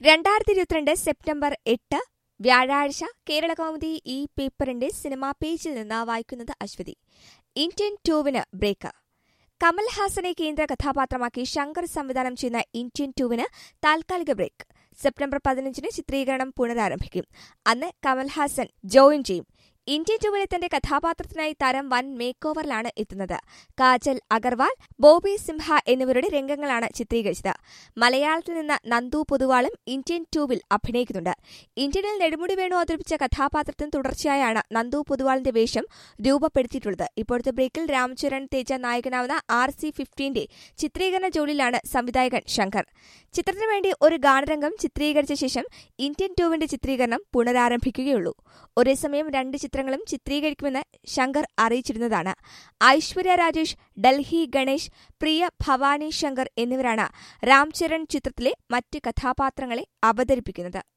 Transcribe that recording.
രണ്ടായിരത്തി ഇരുപത്തിരണ്ട് സെപ്റ്റംബർ എട്ട് വ്യാഴാഴ്ച കേരള കൗമുദി ഈ പേപ്പറിന്റെ സിനിമാ പേജിൽ നിന്ന് വായിക്കുന്നത് അശ്വതി ഇന്ത്യൻ ടൂവിന് ബ്രേക്ക് കമൽഹാസനെ കേന്ദ്ര കഥാപാത്രമാക്കി ശങ്കർ സംവിധാനം ചെയ്യുന്ന ഇന്ത്യൻ ടൂവിന് താൽക്കാലിക ബ്രേക്ക് സെപ്റ്റംബർ പതിനഞ്ചിന് ചിത്രീകരണം പുനരാരംഭിക്കും അന്ന് കമൽഹാസൻ ജോയിൻ ചെയ്യും ഇന്ത്യൻ ടൂവിലെ തന്റെ കഥാപാത്രത്തിനായി താരം വൻ മേക്ക് ഓവറിലാണ് എത്തുന്നത് കാജൽ അഗർവാൾ ബോബി സിംഹ എന്നിവരുടെ രംഗങ്ങളാണ് ചിത്രീകരിച്ചത് മലയാളത്തിൽ നിന്ന് നന്ദു പൊതുവാളും ഇന്ത്യൻ ടൂവിൽ അഭിനയിക്കുന്നുണ്ട് ഇന്ത്യനിൽ നെടുമുടി വേണു അവതരിപ്പിച്ച കഥാപാത്രത്തിന് തുടർച്ചയായാണ് നന്ദു പൊതുവാളിന്റെ വേഷം രൂപപ്പെടുത്തിയിട്ടുള്ളത് ഇപ്പോഴത്തെ ബ്രേക്കിൽ രാംചരൺ തേജ നായകനാവുന്ന ആർ സി ഫിഫ്റ്റീന്റെ ചിത്രീകരണ ജോലിയിലാണ് സംവിധായകൻ ശങ്കർ ചിത്രത്തിനു വേണ്ടി ഒരു ഗാനരംഗം ചിത്രീകരിച്ച ശേഷം ഇന്ത്യൻ ടൂവിന്റെ ചിത്രീകരണം പുനരാരംഭിക്കുകയുള്ളൂ ഒരേസമയം രണ്ട് ചിത്രങ്ങളും ചിത്രീകരിക്കുമെന്ന് ശങ്കർ അറിയിച്ചിരുന്നതാണ് ഐശ്വര്യ രാജേഷ് ഡൽഹി ഗണേഷ് പ്രിയ ഭവാനി ശങ്കർ എന്നിവരാണ് രാംചരൺ ചിത്രത്തിലെ മറ്റ് കഥാപാത്രങ്ങളെ അവതരിപ്പിക്കുന്നത്